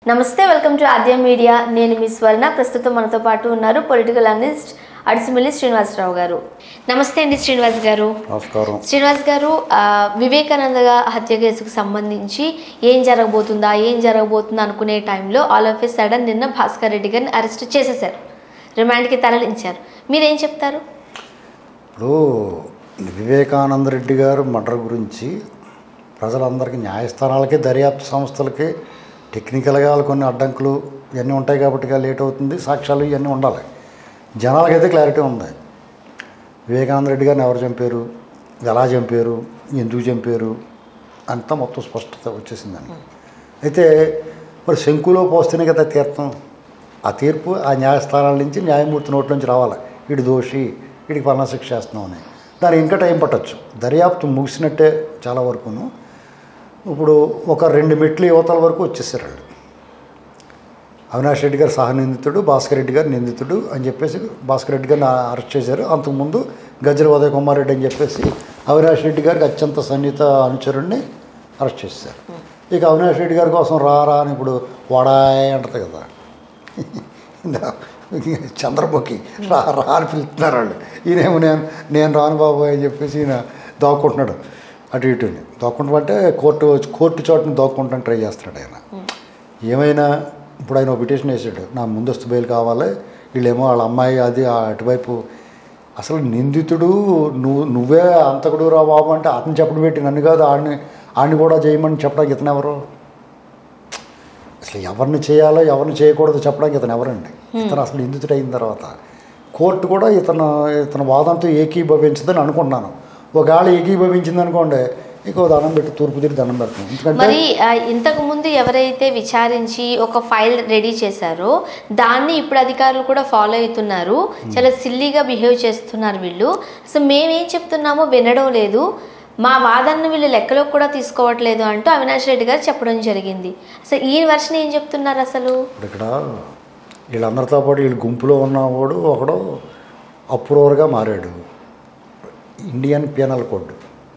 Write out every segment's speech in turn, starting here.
నమస్తే welcome to ఆద్యం media నేను మీ స్వర్ణ ప్రస్తుతం మనతో పాటు ఉన్నారు పొలిటికల్ అనలిస్ట్ అడిసిమిల్లి శ్రీనివాసరావు గారు నమస్తే అండి శ్రీనివాస్ గారు నమస్కారం శ్రీనివాస్ గారు ఆ, వివేకానంద హత్య కేసుకు సంబంధించి ఏం జరగబోతుందా ఏం జరగబోతుందా అనుకునే టైంలో ఆల్ ఆఫ్ ఏ సడన్ నిన్న భాస్కర్ రెడ్డి గారిని అరెస్ట్ చేసేశారు రిమాండ్కి తరలించారు మీరేం చెప్తారు ఇప్పుడు వివేకానంద రెడ్డి గారు మర్డర్ గురించి ప్రజలందరికీ న్యాయస్థానాలకి దర్యాప్తు సంస్థలకి టెక్నికల్గా కొన్ని అడ్డంకులు ఇవన్నీ ఉంటాయి కాబట్టి ఇక లేట్ అవుతుంది సాక్ష్యాలు ఇవన్నీ ఉండాలి జనాలకైతే క్లారిటీ ఉంది వివేకానంద రెడ్డి గారిని ఎవరు చంపారు ఎలా చంపారు ఎందుకు చంపారు అంతా మొత్తం స్పష్టత వచ్చేసిందండి అయితే మరి శంకులో పోస్తేనే కదా తీర్థం ఆ తీర్పు ఆ న్యాయస్థానాల నుంచి న్యాయమూర్తి నోటి నుంచి రావాలి వీడి దోషి వీడికి పన్నా శిక్ష చేస్తున్నాం అని దానికి ఇంకా టైం పట్టచ్చు దర్యాప్తు ముగిసినట్టే చాలా వరకును ఇప్పుడు ఒక రెండు మెట్లు యువతల వరకు వచ్చేసారు వాళ్ళు అవినాష్ రెడ్డి గారు సహనిందితుడు భాస్కర్ రెడ్డి గారు నిందితుడు అని చెప్పేసి భాస్కర్ రెడ్డి గారిని అరెస్ట్ చేశారు అంతకుముందు గజ్జల ఉదయ్ కుమార్ రెడ్డి అని చెప్పేసి అవినాష్ రెడ్డి గారికి అత్యంత సన్నిహిత అనుచరుణ్ణి అరెస్ట్ చేశారు ఇక అవినాష్ రెడ్డి గారి కోసం రా రా అని ఇప్పుడు వాడాయ్ అంటది కదా చంద్రముఖి రా రా అని పిలుస్తున్నారు వాళ్ళు ఈయనేమో నేను నేను రాను బాబు అని చెప్పేసి ఈయన దాక్కుంటున్నాడు అటు ఇటుని దాక్కుంటాం అంటే కోర్టు కోర్టు చోటుని దాక్కుంటాను ట్రై చేస్తున్నాడు ఆయన ఏమైనా ఇప్పుడు ఆయన ఒక పిటిషన్ వేసాడు నా ముందస్తు బెయిల్ కావాలి వీళ్ళేమో వాళ్ళ అమ్మాయి అది ఆ అటువైపు అసలు నిందితుడు నువ్వు నువ్వే అంతకుడు రా బాబు అంటే అతను చెప్పడం పెట్టి నన్ను కాదు ఆడిని ఆడిని కూడా చేయమని చెప్పడానికి ఇతను ఎవరు అసలు ఎవరిని చేయాలో ఎవరిని చేయకూడదు చెప్పడానికి ఇతను ఎవరండి ఇతను అసలు నిందితుడు అయిన తర్వాత కోర్టు కూడా ఇతను ఇతని వాదంతో ఏకీభవించదని అనుకుంటున్నాను ఒకవేళ ఏకీభవించింది అనుకోండి ఇంకో దండం పెట్టి తూర్పు తిరిగి దండం పెడుతుంది ఎందుకంటే మరి ఆ, ఇంతకు ముందు ఎవరైతే విచారించి ఒక ఫైల్ రెడీ చేశారో దాన్ని ఇప్పుడు అధికారులు కూడా ఫాలో అవుతున్నారు చాలా సిల్లీగా బిహేవ్ చేస్తున్నారు వీళ్ళు అసలు మేమేం చెప్తున్నామో వినడం లేదు మా వాదనను వీళ్ళు లెక్కలోకి కూడా తీసుకోవట్లేదు అంటూ అవినాష్ రెడ్డి గారు చెప్పడం జరిగింది అసలు ఈ వర్షన్ ఏం చెప్తున్నారు అసలు ఇప్పుడు ఇక్కడ వీళ్ళందరితో పాటు వీళ్ళు గుంపులో ఉన్నవాడు ఒకడు అప్రూవర్గా మారాడు ఇండియన్ పీనల్ కోడ్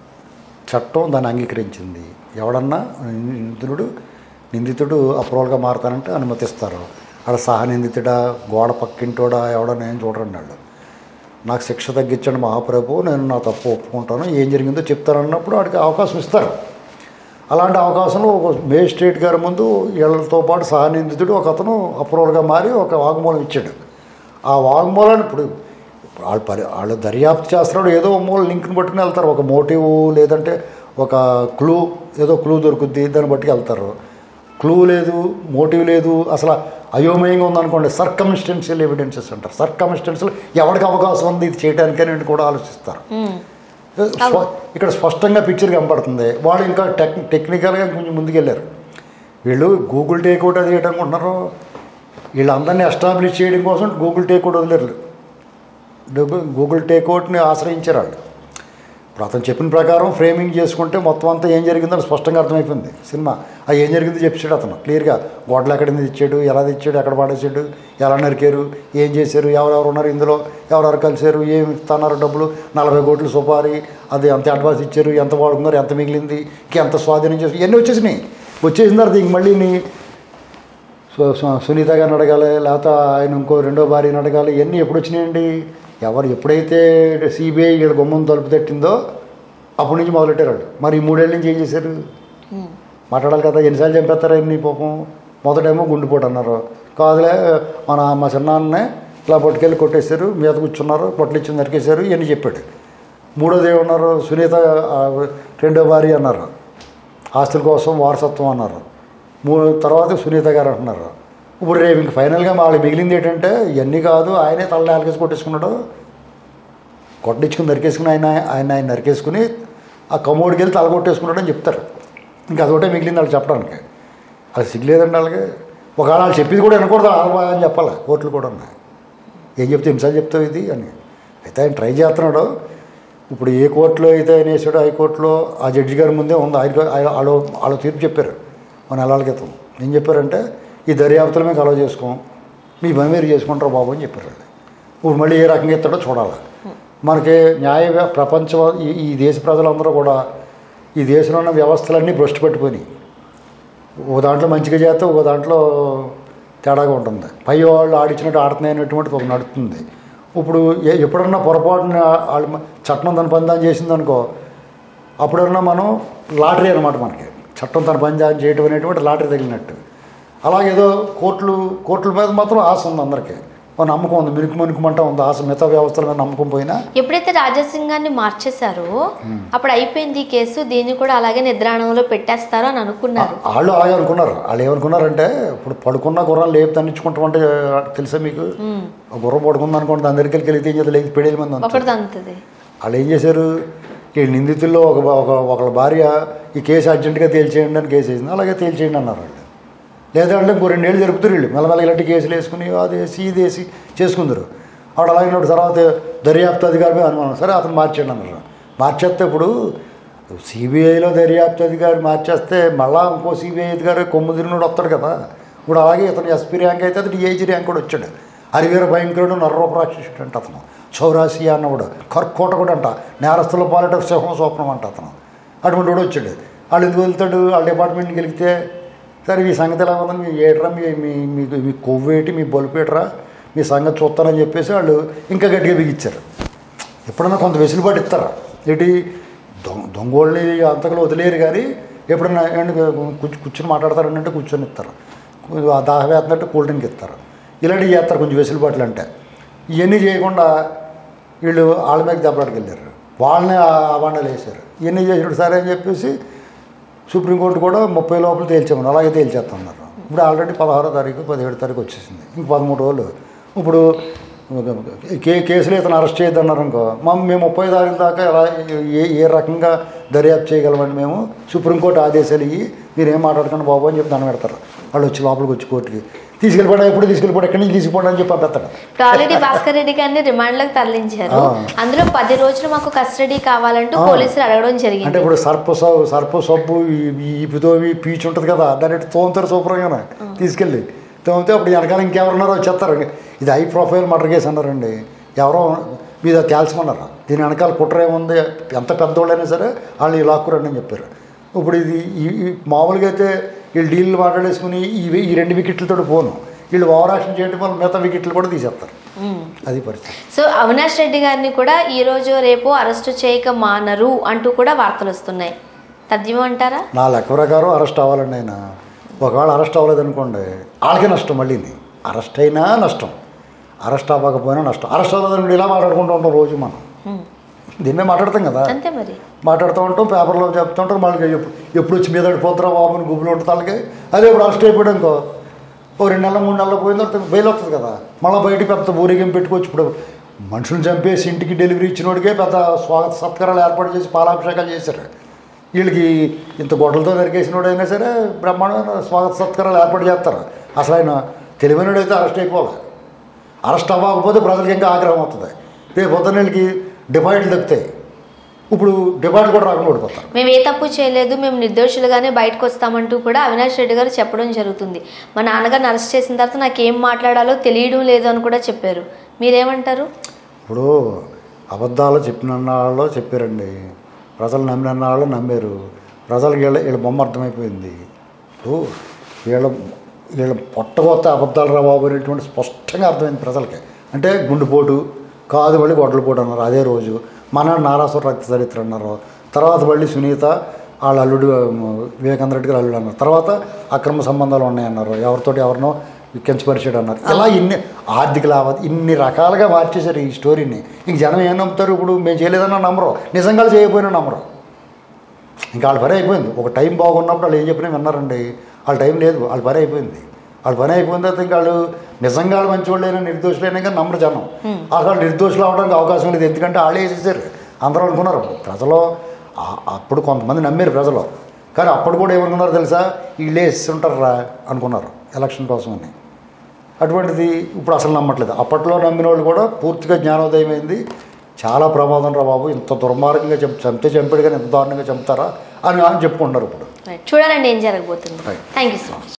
చట్టం దాన్ని అంగీకరించింది ఎవడన్నా నిందితుడు నిందితుడు అప్రూవల్గా మారుతానంటే అనుమతిస్తారు ఆడ సహనిందితుడా గోడ పక్కింటోడా ఎవడన్నా ఏం చూడండి వాళ్ళు నాకు శిక్ష తగ్గించండి మహాప్రభు నేను నా తప్పు ఒప్పుకుంటాను ఏం జరిగిందో చెప్తారన్నప్పుడు వాడికి అవకాశం ఇస్తారు అలాంటి అవకాశంలో ఒక మేజిస్ట్రేట్ గారి ముందు వీళ్ళతో పాటు సహనిందితుడు ఒక అతను అప్రూవల్గా మారి ఒక వాగ్మూలం ఇచ్చాడు ఆ వాగ్మూలాన్ని ఇప్పుడు వాళ్ళు పరి వాళ్ళు దర్యాప్తు చేస్తున్నాడు ఏదో ఒక మూల లింక్ని పట్టుకుని వెళ్తారు ఒక మోటివ్ లేదంటే ఒక క్లూ ఏదో క్లూ దొరుకుద్ది దాన్ని బట్టి వెళ్తారు క్లూ లేదు మోటివ్ లేదు అసలు అయోమయంగా ఉందనుకోండి సర్కమిస్టెన్షియల్ ఎవిడెన్సెస్ అంటారు సర్కమిస్టెన్షియల్ ఎవరికి అవకాశం ఉంది ఇది చేయడానికి అని కూడా ఆలోచిస్తారు స్వ- ఇక్కడ స్పష్టంగా పిక్చర్ కనపడుతుంది వాళ్ళు ఇంకా టెక్ టెక్నికల్గా కొంచెం ముందుకెళ్ళారు వీళ్ళు గూగుల్ టేక్అవుట్ అది ఏంటి అనుకుంటున్నారు వీళ్ళందరినీ ఎస్టాబ్లిష్ చేయడం కోసం గూగుల్ టేక్అవుట్ వదిలేరు డబ్బు- గూగుల్ టేక్అవుట్ని ఆశ్రయించారు వాళ్ళు ఇప్పుడు అతను చెప్పిన ప్రకారం ఫ్రేమింగ్ చేసుకుంటే మొత్తం అంతా ఏం జరిగిందో స్పష్టంగా అర్థమైపోయింది సినిమా ఆ ఏం జరిగిందో చెప్పాడు అతను క్లియర్గా గోడలు ఎక్కడ మీద ఇచ్చాడు ఎలా తెచ్చాడు ఎక్కడ పాడేసాడు ఎలా నరికారు ఏం చేశారు ఎవరెవరు ఉన్నారు ఇందులో ఎవరెవరు కలిశారు ఏమి ఇస్తున్నారు డబ్బులు నలభై కోట్లు సుపారీ అది ఎంత అడ్వాన్స్ ఇచ్చారు ఎంత వాడుకున్నారు ఎంత మిగిలింది ఇంకెంత స్వాధీనం చేసి ఇవన్నీ వచ్చేసినాయి వచ్చేసిన తర్వాత ఇంక మళ్ళీ నీ సు- సు- సునీత గారిని అడగాలి లేకపోతే ఆయన ఇంకో రెండో భార్యని అడగాలి ఇవన్నీ ఎప్పుడు వచ్చినాయండి ఎవరు ఎప్పుడైతే సిబిఐ ఇక్కడ గుమ్మం తలుపు తట్టిందో అప్పటి నుంచి మొదలెట్టారు వాళ్ళు మరి ఈ మూడేళ్ళ నుంచి ఏం చేశారు మాట్లాడాలి కదా ఎన్నిసార్లు చంపేస్తారా ఎన్ని పాపం మొదటేమో గుండెపోటు అన్నారు కాదులే మన మా చిన్నాన్నే ఇలా పట్టుకెళ్ళి కొట్టేశారు మీద కూర్చున్నారు పొట్లు ఇచ్చి నరికేశారు ఇవన్నీ చెప్పాడు మూడోది ఏమన్నారు సునీత ఆ, రెండో భార్య అన్నారు ఆస్తుల కోసం వారసత్వం అన్నారు మూడు తర్వాత సునీత గారు అంటున్నారు ఇప్పుడు రేపు ఇంక ఫైనల్గా వాళ్ళకి మిగిలింది ఏంటంటే ఇవన్నీ కాదు ఆయనే తల నాలుగేసి కొట్టేసుకున్నాడు కొట్టించుకుని నరికేసుకుని ఆయన ఆయన ఆయన నరికేసుకుని ఆ కమోడికి వెళ్ళి తల కొట్టేసుకున్నాడు అని చెప్తారు ఇంకా అదొకటే మిగిలింది వాళ్ళు చెప్పడానికి అది సిగ్గులేదండి వాళ్ళకి ఒకవేళ వాళ్ళు చెప్పింది కూడా వినకూడదు ఆల్బా అని చెప్పాలి కోర్టులు కూడా ఉన్నాయి ఏం చెప్తే హింస చెప్తావు ఇది అని అయితే ఆయన ట్రై చేస్తున్నాడు ఇప్పుడు ఏ కోర్టులో అయితే ఆయన వేసాడో హైకోర్టులో ఆ జడ్జి గారి ముందే ఉంది ఆయన ఆయన- వాళ్ళు వాళ్ళు తీర్పు చెప్పారు మన నెలల క్రితం ఏం చెప్పారంటే ఈ దర్యాప్తులు మేము అలవ చేసుకోం మీ పని మీరు చేసుకుంటారు బాబు అని చెప్పారు వాళ్ళు ఇప్పుడు మళ్ళీ ఏ రకంగా ఇస్తాడో చూడాలి మనకి న్యాయ వ్య- ప్రపంచం ఈ ఈ దేశ ప్రజలందరూ కూడా ఈ దేశంలో ఉన్న వ్యవస్థలన్నీ భ్రష్టు పట్టిపోయినాయి ఓ దాంట్లో మంచిగా చేస్తే ఓ దాంట్లో తేడాగా ఉంటుంది పై వాళ్ళు ఆడించినట్టు ఆడుతున్నాయనేటువంటిది ఒక నడుస్తుంది ఇప్పుడు ఏ- ఎప్పుడన్నా పొరపాటున వాళ్ళు మ- చట్టం తన పని దాన్ని చేసింది అనుకో అప్పుడన్నా మనం లాటరీ అనమాట మనకి చట్టం తన పని దాన్ని చేయటం అనేటువంటి లాటరీ తగిలినట్టు అలాగేదో కోర్టులు కోర్టుల మీద మాత్రం ఆశ ఉంది అందరికీ ఒక నమ్మకం ఉంది మినుకు మినుకుమంటా ఉంది ఆశ మిగతా వ్యవస్థల మీద నమ్మకం పోయినా ఎప్పుడైతే రాజాసింగాన్ని మార్చేశారో అప్పుడు అయిపోయింది ఈ కేసు దీన్ని కూడా అలాగే నిద్రాణంలో పెట్టేస్తారో అని అనుకున్నారు వాళ్ళు అలాగే అనుకున్నారు వాళ్ళు ఏమనుకున్నారంటే ఇప్పుడు పడుకున్న గుర్రం లేపు తన్నించుకుంటామంటే తెలుసా మీకు ఒక గుర్రం పడుకుంది అనుకోండి దాని దగ్గరికి వెళ్తే ఏం చేయాలి లేచి పెడేది మంది అంటారు. ఒకటి తంతుంది వాళ్ళు ఏం చేశారు ఈ నిందితుల్లో ఒక ఒక ఒకళ్ళ భార్య ఈ కేసు అర్జెంటుగా తేల్చేయండి అని కేసు వేసింది అలాగే తేల్చేయండి అన్నారు వాళ్ళు లేదంటే ఇంకో రెండేళ్ళు జరుపుతారు వీళ్ళు మెల్లమెల్ల ఇలాంటి కేసులు వేసుకుని అది వేసి ఇది వేసి చేసుకుందరు ఆవిడ అలాగే తర్వాత దర్యాప్తు అధికారి మీద అనుమానం సరే అతను మార్చేయండి అన్నారు మార్చేస్తే ఇప్పుడు సిబిఐలో దర్యాప్తు అధికారి మార్చేస్తే మళ్ళా ఇంకో సిబిఐ అధికారి కొమ్ము తిరిగినోడు వస్తాడు కదా ఇప్పుడు అలాగే ఇతను ఎస్పీ ర్యాంక్ అయితే అతను డిఐజీ ర్యాంక్ కూడా వచ్చాడు హరివీర భయంకరుడు నర్రూప రాక్షసుడు అంట అతను చౌరాసి అన్నవాడు కర్కోటకుడు అంట నేరస్తుల పాలిట సింహం స్వప్నం అంట అతను అటువంటి వాడు వచ్చాడు వాళ్ళు ఎందుకు వెళ్తాడు వాళ్ళ డిపార్ట్మెంట్కి వెళితే సరే మీ సంగతి ఎలా ఉందని మీ ఏట్రా మీ మీ మీకు మీ కొవ్వేటి మీ బొలిపేటరా మీ సంగతి చూస్తారని చెప్పేసి వాళ్ళు ఇంకా గట్టిగా బిగించారు ఎప్పుడన్నా కొంత వెసులుబాటు ఇస్తారా ఏంటి దొంగ దొంగోళ్ళని అంతకులు వదిలేరు కానీ ఎప్పుడన్నా ఏంటి కూర్చు కూర్చొని మాట్లాడతారంటే కూర్చొని ఇస్తారు ఆ దాహం వేస్తున్నట్టు కూల్ డ్రింక్ ఇస్తారు ఇలాంటివి చేస్తారు కొంచెం వెసులుబాట్లు అంటే ఇవన్నీ చేయకుండా వీళ్ళు వాళ్ళ మీద దెబ్బలాడికి వెళ్ళారు వాళ్ళని అవాండాలు వేశారు ఇవన్నీ చేసినప్పుడు సరే అని చెప్పేసి సుప్రీంకోర్టు కూడా ముప్పై లోపల తేల్చామని అలాగే తేల్చేస్తున్నారు ఇప్పుడు ఆల్రెడీ పదహారో తారీఖు పదిహేడు తారీఖు వచ్చేసింది ఇంక పదమూడు రోజులు ఇప్పుడు కే కేసులో ఇతను అరెస్ట్ చేయొద్దన్నారు అనుకో మా మేము ముప్పై తారీఖు దాకా ఎలా ఏ ఏ రకంగా దర్యాప్తు చేయగలమండి మేము సుప్రీంకోర్టు ఆదేశాలు ఇవి మీరు ఏం మాట్లాడకండి బాబు అని చెప్పి దండం పెడతారు వాళ్ళు వచ్చి లోపలికి వచ్చి కోర్టుకి తీసుకెళ్ళిపోవడం ఎప్పుడు తీసుకెళ్ళిపోవడం ఎక్కడి నుంచి తీసుకుపోవడం అని చెప్పి పంపిస్తాడు ఇప్పుడు ఆల్రెడీ భాస్కర్ రెడ్డి గారిని రిమాండ్ లోకి తరలించారు ఆ. అందులో పది రోజులు మాకు కస్టడీ కావాలంటూ ఆ. పోలీసులు అడగడం అంటే జరిగింది ఇప్పుడు సర్ప సబ్బు సర్ప సబ్బు ఈ- ఈ ఈపుతో ఈ పీచు ఉంటుంది కదా దాన్ని ఇటు తోముతారు శుభ్రంగా తీసుకెళ్ళి తోమితే అప్పుడు వెనకాల ఇంకెవరున్నారో వచ్చేస్తారు ఇది హై ప్రొఫైల్ మర్డర్ కేసు అన్నారండి ఎవరో మీద తేల్చమన్నారు దీని వెనకాల కుట్ర ఏముంది ఎంత పెద్దోళ్ళైనా సరే వాళ్ళు ఈ లాక్కురండి అని చెప్పారు ఇప్పుడు ఇది ఈ ఈ మామూలుగా అయితే వీళ్ళు డీల్ మాట్లాడేసుకుని ఇవి ఈ రెండు వికెట్లతో పోను వీళ్ళు ఓవర్ యాక్షన్ చేయడం వల్ల మిగతా వికెట్లు కూడా తీసేస్తారు ఉమ్. అది పరిస్థితి సో అవినాష్ రెడ్డి గారిని కూడా ఈ రోజు రేపు అరెస్టు చేయక మానరు అంటూ కూడా వార్తలు వస్తున్నాయి తథ్యం అంటారా నా లెక్క ప్రకారం అరెస్ట్ అవ్వాలండి ఆయన ఒకవేళ అరెస్ట్ అవ్వలేదనుకోండి వాళ్ళకే నష్టం మళ్ళీ అరెస్ట్ అయినా నష్టం అరెస్ట్ అవ్వకపోయినా నష్టం అరెస్ట్ అవ్వలేదని ఇలా మాట్లాడుకుంటూ ఉంటాం రోజు మనం ఉమ్. దీన్నే మాట్లాడతాం కదా అంతే మరి మాట్లాడుతూ ఉంటాం పేపర్లో చెప్తూ ఉంటాం మళ్ళీ ఎప్పుడు ఎప్పుడు వచ్చి మీద పడిపోతారా బాబుని గుబులు ఉంటుంది వాళ్ళకి అదే ఇప్పుడు అరెస్ట్ అయిపోయాడు అనుకో ఓ రెండు నెలలు మూడు నెలలు పోయిన తర్వాత బెయిల్ వస్తుంది కదా మళ్ళీ బయటికి పెద్ద ఊరేగం పెట్టుకోవచ్చు ఇప్పుడు మనుషులు చంపేసి ఇంటికి డెలివరీ ఇచ్చినోడికే పెద్ద స్వాగత సత్కారాలు ఏర్పాటు చేసి పాలాభిషేకాలు చేశారు వీళ్ళకి ఇంత గొడ్డలతో నరికేసినోడైనా సరే బ్రహ్మాండమైన స్వాగత సత్కారాలు ఏర్పాటు చేస్తారు అసలు ఆయన తెలివైనడైతే అరెస్ట్ అయిపోవాలి అరెస్ట్ అవ్వకపోతే ప్రజలకు ఇంకా ఆగ్రహం అవుతుంది రేపు పొద్దున్న వీళ్ళకి డిపాజిట్లు తగ్గుతాయి ఇప్పుడు డిపాజిట్ కూడా రాకుండా ఓడిపోతారు మేము ఏ తప్పు చేయలేదు మేము నిర్దోషులుగానే బయటకు వస్తామంటూ కూడా అవినాష్ రెడ్డి గారు చెప్పడం జరుగుతుంది మా నాన్నగారిని అరెస్ట్ చేసిన తర్వాత నాకు ఏం మాట్లాడాలో తెలియడం లేదు అని కూడా చెప్పారు మీరేమంటారు ఇప్పుడు అబద్ధాలు చెప్పిన వాళ్ళు చెప్పారండి ప్రజలు నమ్మిన వాళ్ళు నమ్మారు ప్రజలకు వీళ్ళ వీళ్ళ బొమ్మ అర్థమైపోయింది ఇప్పుడు వీళ్ళ వీళ్ళ పొట్టగొత్త అబద్ధాలు రా బాబు అనేటువంటి స్పష్టంగా అర్థమైంది ప్రజలకి అంటే గుండెపోటు కాదు మళ్ళీ గొడ్డలపోటు అన్నారు అదే రోజు మన నారాసుర రక్త చరిత్ర అన్నారు తర్వాత మళ్ళీ సునీత వాళ్ళ అల్లుడు వివేకానంద రెడ్డి గారు అల్లుడు అన్నారు తర్వాత అక్రమ సంబంధాలు ఉన్నాయన్నారు ఎవరితోటి ఎవరినో కించపరిచాడు అన్నారు ఇలా ఇన్ని ఆర్థిక లాభాలు ఇన్ని రకాలుగా మార్చేశారు ఈ స్టోరీని ఇంక జనం ఏం నమ్ముతారు ఇప్పుడు మేము చేయలేదన్నా నమ్మరు నిజంగా చేయకపోయినా నమ్మరు ఇంకా వాళ్ళ పని అయిపోయింది ఒక టైం బాగున్నప్పుడు వాళ్ళు ఏం చెప్పినా విన్నారండి వాళ్ళ టైం లేదు వాళ్ళ పని అయిపోయింది వాళ్ళ పని అయిపోయిన తర్వాత ఇంకా వాళ్ళు నిజంగా వాళ్ళు మంచివాళ్ళైనా నిర్దోషులైనా కానీ నమ్మరు జనం అసలు నిర్దోషులు అవడానికి అవకాశం లేదు ఎందుకంటే వాళ్ళే వేసేసారు అందరూ అనుకున్నారు ప్రజలు ఆ- అప్పుడు కొంతమంది నమ్మారు ప్రజలు కానీ అప్పుడు కూడా ఏమనుకున్నారు తెలుసా వీళ్ళే వేస్తుంటారా అనుకున్నారు ఎలక్షన్ కోసం అని అటువంటిది ఇప్పుడు అసలు నమ్మట్లేదు అప్పట్లో నమ్మిన వాళ్ళు కూడా పూర్తిగా జ్ఞానోదయం అయింది చాలా ప్రమాదం రా బాబు ఇంత దుర్మార్గంగా చంపి చంపితే చంపాడు కానీ ఇంత దారుణంగా చంపుతారా అని అని చెప్పుకుంటున్నారు ఇప్పుడు చూడాలండి ఏం జరగబోతుంది Right. Thank you so much